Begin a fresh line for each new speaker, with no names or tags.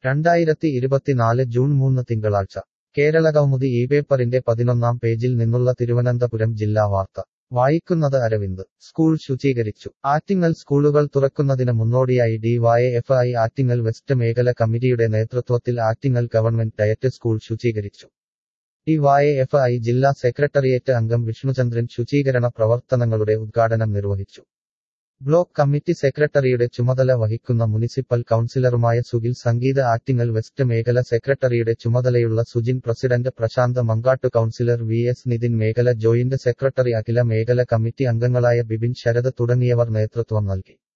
രണ്ടായിരത്തി ഇരുപത്തിനാല് ജൂൺ മൂന്ന് തിങ്കളാഴ്ച കേരളകൗമുദി ഈ പേപ്പറിന്റെ പതിനൊന്നാം പേജിൽ നിന്നുള്ള തിരുവനന്തപുരം ജില്ലാ വാർത്ത വായിക്കുന്നത് അരവിന്ദ് സ്കൂൾ ശുചീകരിച്ചു ആറ്റിങ്ങൽ സ്കൂളുകൾ തുറക്കുന്നതിന് മുന്നോടിയായി ഡിവൈഎഫ്ഐ ആറ്റിങ്ങൽ വെസ്റ്റ് മേഖല കമ്മിറ്റിയുടെ നേതൃത്വത്തിൽ ആറ്റിങ്ങൽ ഗവൺമെന്റ് ഡയറ്റ് സ്കൂൾ ശുചീകരിച്ചു ഡിവൈഎഫ്ഐ ജില്ലാ സെക്രട്ടറിയേറ്റ് അംഗം വിഷ്ണുചന്ദ്രൻ ശുചീകരണ പ്രവർത്തനങ്ങളുടെ ഉദ്ഘാടനം നിർവഹിച്ചു ബ്ലോക്ക് കമ്മിറ്റി സെക്രട്ടറിയുടെ ചുമതല വഹിക്കുന്ന മുനിസിപ്പൽ കൌൺസിലറുമായ സുഗിൽ സംഗീത ആറ്റിങ്ങൽ വെസ്റ്റ് മേഖല സെക്രട്ടറിയുടെ ചുമതലയുള്ള Sujin president Prashanth Mankattu councillor V S Nithin മേഖല ജോയിന്റ് സെക്രട്ടറി അഖില മേഖല കമ്മിറ്റി അംഗങ്ങളായ ബിബിൻ ശരത് തുടങ്ങിയവർ നേതൃത്വം നൽകി